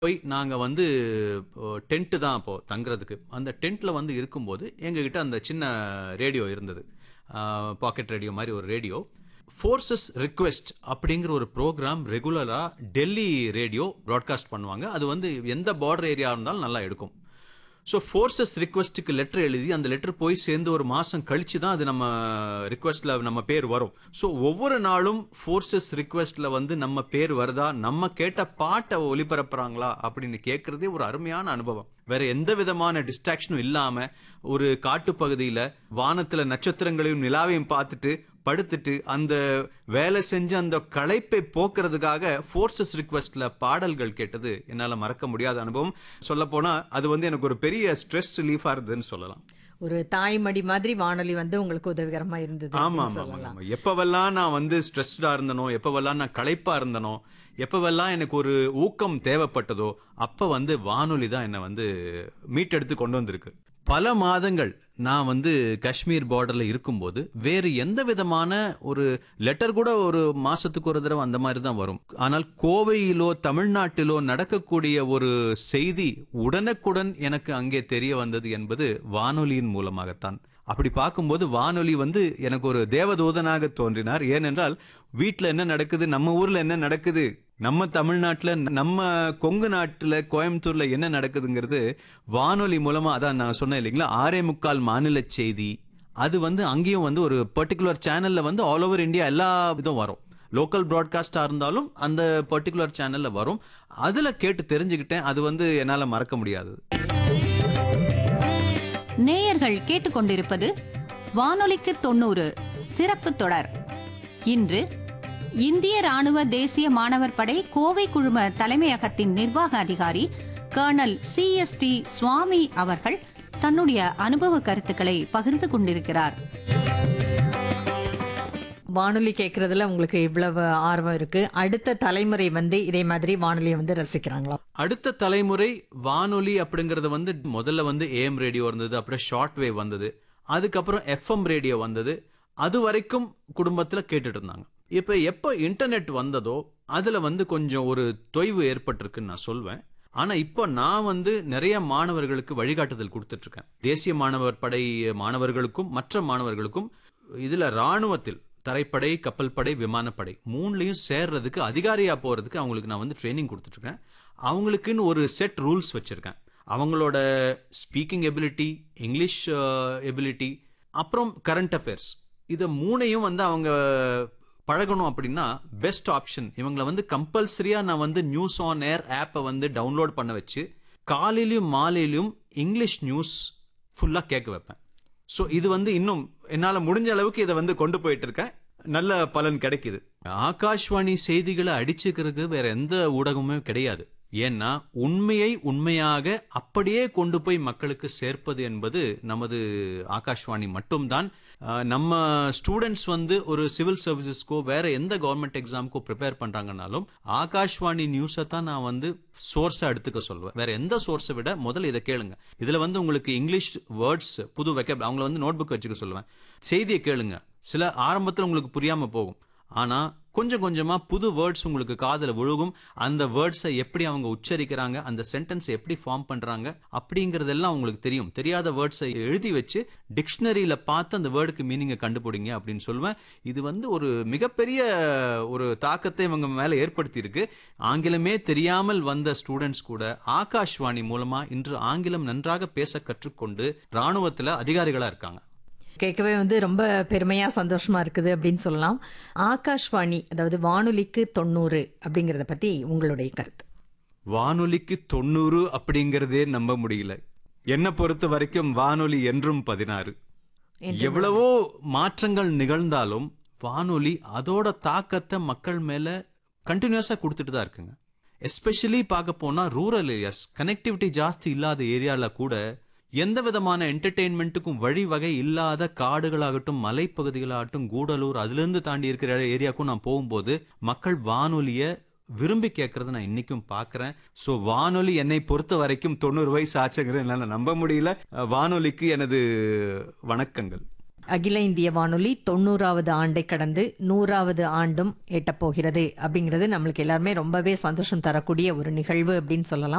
போய் நாங்க வந்து டென்ட் தான் அப்போ தங்குறதுக்கு அந்த டென்ட்ல வந்து இருக்கும்போது எங்ககிட்ட அந்த சின்ன ரேடியோ இருந்தது பாக்கெட் ரேடியோ மாதிரி ஒரு ரேடியோ ஃபோர்ஸஸ் ரிக்வெஸ்ட் அப்படிங்கிற ஒரு ப்ரோக்ராம் ரெகுலரா டெல்லி ரேடியோ ப்ராட்காஸ்ட் பண்ணுவாங்க அது வந்து எந்த பார்டர் ஏரியா இருந்தாலும் நல்லா எடுக்கும் ஸோ ஃபோர்ஸஸ் ரிக்வெஸ்ட்டுக்கு லெட்டர் எழுதி அந்த லெட்டர் போய் சேர்ந்து ஒரு மாதம் கழிச்சு தான் அது நம்ம ரிக்வெஸ்ட்ல நம்ம பேர் வரும் ஸோ ஒவ்வொரு நாளும் ஃபோர்ஸஸ் ரிக்வெஸ்ட்ல வந்து நம்ம பேர் வருதா நம்ம கேட்ட பாட்டை ஒளிபரப்புறாங்களா அப்படின்னு கேட்கறதே ஒரு அருமையான அனுபவம் வேற எந்த விதமான டிஸ்ட்ராக்ஷனும் இல்லாம ஒரு காட்டுப்பகுதியில வானத்துல நட்சத்திரங்களையும் நிலாவையும் பார்த்துட்டு படுத்துட்டு அந்த வேலை செஞ்ச அந்த களைப்பை போக்குறதுக்காக ஃபோர்ஸஸ் ரிக்வெஸ்ட்ல பாடல்கள் கேட்டது என்னால மறக்க முடியாத அனுபவம் சொல்ல போனா அது வந்து எனக்கு ஒரு பெரிய ஸ்ட்ரெஸ் ரிலீஃபா இருந்ததுன்னு சொல்லலாம் ஒரு தாய்மடி மாதிரி வானொலி வந்து உங்களுக்கு உதவிகரமா இருந்தது ஆமா அப்படின்னு ஆமா ஆமா, சொல்லலாம் ஆமா எப்பவெல்லாம் நான் வந்து ஸ்ட்ரெஸ்டா இருந்தனோ எப்பவெல்லாம் நான் களைப்பா இருந்தனோ எப்பவெல்லாம் எனக்கு ஒரு ஊக்கம் தேவைப்பட்டதோ அப்ப வந்து வானொலி தான் என்னை வந்து மீட்டெடுத்து கொண்டு வந்திருக்கு பல மாதங்கள் நான் வந்து காஷ்மீர் பார்டர்ல இருக்கும்போது வேறு எந்த விதமான ஒரு லெட்டர் கூட ஒரு மாசத்துக்கு ஒரு தடவை அந்த மாதிரி தான் வரும் ஆனால் கோவையிலோ தமிழ்நாட்டிலோ நடக்கக்கூடிய ஒரு செய்தி உடனுக்குடன் எனக்கு அங்கே தெரிய வந்தது என்பது வானொலியின் மூலமாகத்தான் அப்படி பார்க்கும்போது வானொலி வந்து எனக்கு ஒரு தேவதூதனாக தோன்றினார் ஏனென்றால் வீட்ல என்ன நடக்குது நம்ம ஊர்ல என்ன நடக்குது நம்ம தமிழ்நாட்டுல நம்ம கொங்கு நாட்டுல கோயம்புத்தூர்ல என்ன நடக்குதுங்கிறது வானொலி மூலமா அதான் நான் சொன்னேன் இல்லைங்களா ஆறே முக்கால் மாநில செய்தி அது வந்து அங்கேயும் வந்து ஒரு பர்டிகுலர் சேனல்ல வந்து ஆல் ஓவர் இந்தியா எல்லா இதுவும் வரும் லோக்கல் ப்ராட்காஸ்டா இருந்தாலும் அந்த பர்டிகுலர் சேனல்ல வரும் அதுல கேட்டு தெரிஞ்சுக்கிட்டேன் அது வந்து என்னால மறக்க முடியாது நேயர்கள் கேட்டுக்கொண்டிருப்பது வானொலிக்கு தொண்ணூறு சிறப்பு தொடர் இன்று இந்திய ராணுவ தேசிய மாணவர் படை கோவை குழும தலைமையகத்தின் நிர்வாக அதிகாரி colonel C S D Swamy அவர்கள் தன்னுடைய அனுபவ கருத்துக்களை பகிர்ந்து கொண்டிருக்கிறார் வானொலி கேட்கறதுல உங்களுக்கு இவ்வளவு ஆர்வம் இருக்கு அடுத்த தலைமுறை வந்து இதே மாதிரி வானொலியை வந்து ரசிக்கிறாங்களா அடுத்த தலைமுறை வானொலி அப்படிங்கறது வந்து முதல்ல வந்து ஏஎம் ரேடியோ இருந்தது அப்புறம் ஷார்ட் வேவ் வந்தது அதுக்கப்புறம் எஃப்எம் ரேடியோ வந்தது அது வரைக்கும் குடும்பத்துல கேட்டுட்டு இருந்தாங்க இப்ப எப்ப இன்டர்நெட் வந்ததோ அதுல வந்து கொஞ்சம் ஒரு தொய்வு ஏற்பட்டிருக்குன்னு நான் சொல்வேன் ஆனா இப்போ நான் வந்து நிறைய மாணவர்களுக்கு வழிகாட்டுதல் கொடுத்துட்டு இருக்கேன் தேசிய மாணவர் படை மாணவர்களுக்கும் மற்ற மாணவர்களுக்கும் இதுல ராணுவத்தில் தரைப்படை கப்பல் படை விமானப்படை மூணுலயும் சேர்றதுக்கு அதிகாரியா போறதுக்கு அவங்களுக்கு நான் வந்து ட்ரைனிங் கொடுத்துட்டு இருக்கேன் அவங்களுக்குன்னு ஒரு செட் ரூல்ஸ் வச்சிருக்கேன் அவங்களோட ஸ்பீக்கிங் எபிலிட்டி இங்கிலீஷ் எபிலிட்டி அப்புறம் கரண்ட் அஃபேர்ஸ் இதை மூணையும் வந்து அவங்க பழகணும் அப்படின்னா பெஸ்ட் ஆப்ஷன் இவங்களை வந்து கம்பல்சரியா நான் வந்து நியூஸ் ஆன் ஏர் ஆப்பை வந்து டவுன்லோட் பண்ண வச்சு காலையிலயும் மாலையிலயும் இங்கிலீஷ் நியூஸ் ஃபுல்லா கேட்க வைப்பேன் ஸோ இது வந்து இன்னும் என்னால் முடிஞ்ச அளவுக்கு இதை வந்து கொண்டு போயிட்டு இருக்கேன் நல்ல பலன் கிடைக்குது ஆகாஷ்வாணி செய்திகளை அடிச்சுக்கிறது வேற எந்த ஊடகமும் கிடையாது ஏன்னா உண்மையை உண்மையாக அப்படியே கொண்டு போய் மக்களுக்கு சேர்ப்பது என்பது நமது ஆகாஷ்வாணி மட்டும்தான் அஹ், நம்ம ஸ்டூடெண்ட்ஸ் வந்து ஒரு சிவில் சர்வீசஸ்க்கோ வேற எந்த கவர்மெண்ட் எக்ஸாமுக்கோ ப்ரிப்பேர் பண்றாங்கனாலும் ஆகாஷ்வாணி நியூஸை தான் நான் வந்து சோர்ஸா எடுத்துக்க சொல்லுவேன் வேற எந்த சோர்ஸை விட முதல்ல இதை கேளுங்க இதுல வந்து உங்களுக்கு இங்கிலீஷ் வேர்ட்ஸ் புது வெக்கப் அவங்கள வந்து நோட் புக் வச்சுக்க சொல்லுவேன் செய்தியை கேளுங்க சில ஆரம்பத்தில் உங்களுக்கு புரியாம போகும் ஆனா கொஞ்சம் கொஞ்சமா புது வேர்ட்ஸ் உங்களுக்கு காதுல விழுகும் அந்த வேர்ட்ஸை எப்படி அவங்க உச்சரிக்கிறாங்க அந்த சென்டென்ஸ் எப்படி ஃபார்ம் பண்றாங்க அப்படிங்கறதெல்லாம் உங்களுக்கு தெரியும் தெரியாத வேர்ட்ஸை எழுதி வச்சு டிக்ஷனரியில பார்த்து அந்த வேர்டுக்கு மீனிங்கை கண்டுபிடிங்க அப்படின்னு சொல்லுவேன் இது வந்து ஒரு மிகப்பெரிய ஒரு தாக்கத்தை இவங்க மேல ஏற்படுத்தி இருக்கு ஆங்கிலமே தெரியாமல் வந்த ஸ்டூடெண்ட்ஸ் கூட ஆகாஷ்வாணி மூலமா இன்று ஆங்கிலம் நன்றாக பேச கற்றுக்கொண்டு ராணுவத்துல அதிகாரிகளா இருக்காங்க கேட்கவே வந்து ரொம்ப பெருமையா சந்தோஷமா இருக்குது அப்படின்னு சொல்லலாம் ஆகாஷ்வாணி அதாவது வானொலிக்கு தொண்ணூறு அப்படிங்கறத பத்தி உங்களுடைய கருத்து வானொலிக்கு தொண்ணூறு அப்படிங்கறதே நம்ப முடியல என்னை பொறுத்த வரைக்கும் வானொலி என்றும் பதினாறு எவ்வளவோ மாற்றங்கள் நிகழ்ந்தாலும் வானொலி அதோட தாக்கத்தை மக்கள் மேல கண்டினியூஸா கொடுத்துட்டு தான் இருக்குங்க எஸ்பெஷலி பார்க்க போனா ரூரல் ஏரியாஸ் கனெக்டிவிட்டி ஜாஸ்தி இல்லாத ஏரியால கூட எந்த விதமான என்டர்டெயின்மெண்ட்டுக்கும் வழிவகை இல்லாத காடுகளாகட்டும் மலைப்பகுதிகளாகட்டும் கூடலூர் அதுலேருந்து தாண்டி இருக்கிற ஏரியாவுக்கும் நான் போகும்போது மக்கள் வானொலியை விரும்பி கேட்கறத நான் இன்னைக்கும் பார்க்கறேன் ஸோ வானொலி என்னை பொறுத்த வரைக்கும் தொண்ணூறு வயசு ஆச்சுங்கிறது என்னால் நம்ப முடியல அஹ், வானொலிக்கு எனது வணக்கங்கள் அகில இந்திய வானொலி தொண்ணூறாவது ஆண்டை கடந்து நூறாவது ஆண்டும் எட்டப்போகிறது அப்படிங்கிறது நம்மளுக்கு எல்லாருமே ரொம்பவே சந்தோஷம் தரக்கூடிய ஒரு நிகழ்வு அப்படின்னு சொல்லலாம்